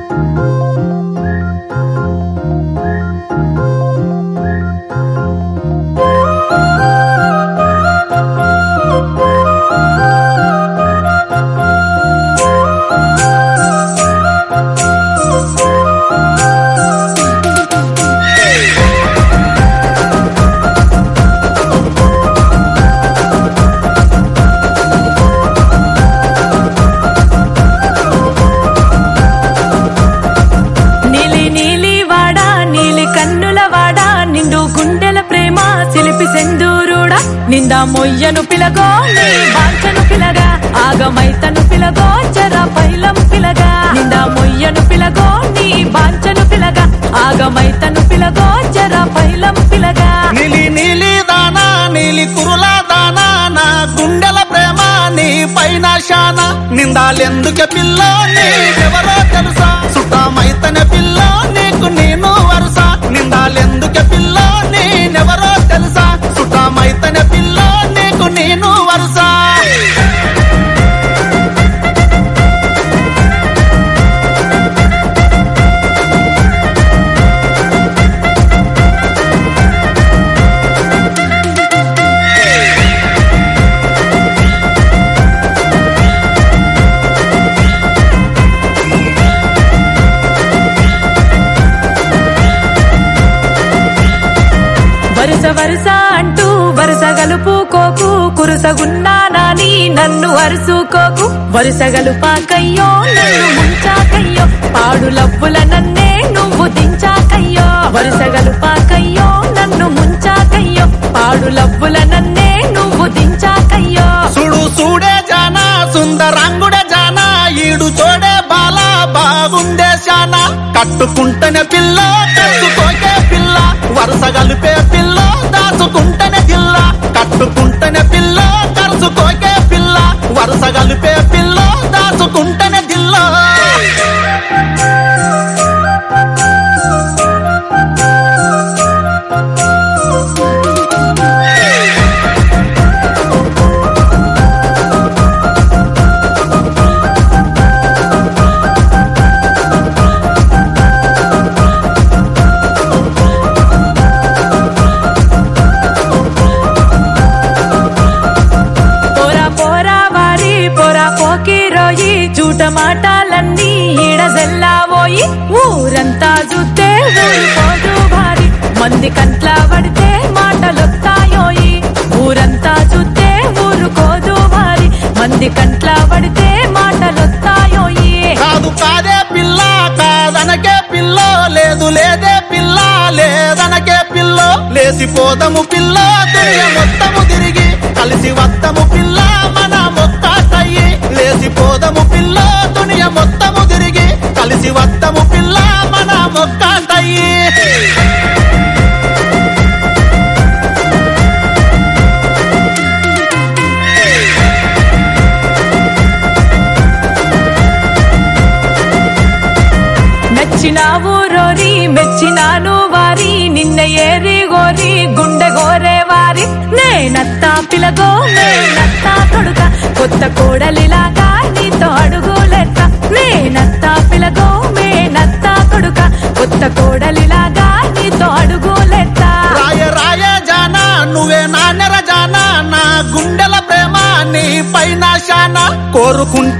నీలి నీలి వాడా నీలి కన్నుల వాడా నిండు గుండెల ప్రేమ సిలిపి సెందూరుడా నిందా మొయ్యను పిలగో నీ బాంచను పిలగా ఆగమైతను పిలగో జర పైలం పిలగా నిందా మొయ్యను పిలగో నీ బాంచను పిలగా ఆగమైతను పిలగో జర పైలం పిలగా నీలి నీలి దానా నీలి కురుల దానా నా గుండెల ప్రేమ నీ పైన శాన నిందాలెందుకే పిల్ల నీకెవరో తెలుసా సుతామైతనే పిల్ల నీకు నేను వరుస నిందాలెందుకే పిల్ల నేనెవరో తెలుసా సుతామైతనే పిల్ల నీకు నేను వరుస వరుస వరుస అంటూ వరుస గలుపుకోకు కురుసగున్నా నాని నన్ను అరుసుకోకు వరుస గలుపాకయ్యో నన్ను ముంచాకయ్యో పాడు లవ్వుల నన్నే నువ్వు దించాకయ్యో వరుస గలుపాకయ్యో నన్ను ముంచాకయ్యో పాడు లవ్వుల నన్నే నువ్వు దించాకయ్యో సుడు సూడే జానా సుందరంగుడే జానా ఈడు చోడే బాల బాగుండే శానా కట్టుకుంటేనే పిల్ల కట్టుకోకే పిల్ల వరుస కలిపే పిల్ల దాచుకుంటేనే జిల్ల కట్టుకుంటేనే పిల్ల కరుచుకోకే పిల్ల వరుస కలిపే పిల్ల దాచుకుంటేనే జిల్ల పోరా పోరా వారి పోరా పోకి రోయి చూట మాటలన్నీ ఈడజెల్లావోయి ఊరంతా చూస్తే ఊరుకోదు భారీ మంది కంట్ల పడితే మాటలొత్తాయోయి ఊరంతా చూస్తే ఊరుకోదు భారీ మంది కంట్ల పడితే మాటలొత్తాయోయి కాదు కాదే పిల్ల కాదనకే పిల్ల లేదు లేదే పిల్ల లేదనకే పిల్ల లేసిపోదము పిల్ల దునియ మొత్తము తిరిగి కలిసి వత్తము పిల్ల మన మొత్తాయి లేసిపోదము పిల్ల దునియ మొత్తము తిరిగి కలిసి వత్తము పిల్ల మన మొత్తాయి నచ్చినావు రోరి మెచ్చినాను వారి నిన్న ఏరి గోరి గుండె గోరే వారి నేనత్తా పిలగో నేనత్తా తొడుక కొత్త కోడలిలాగా నీతో అడుగులెత్త నేనత్తా పిలగో మేనత్తా కొడుక కొత్త కోడలిలాగా నీతో అడుగులెత్త రాయ రాయ జానా నువ్వే నాన్నెర జానా నా గుండెల ప్రేమ నీ పైన శానా కోరుకుంటే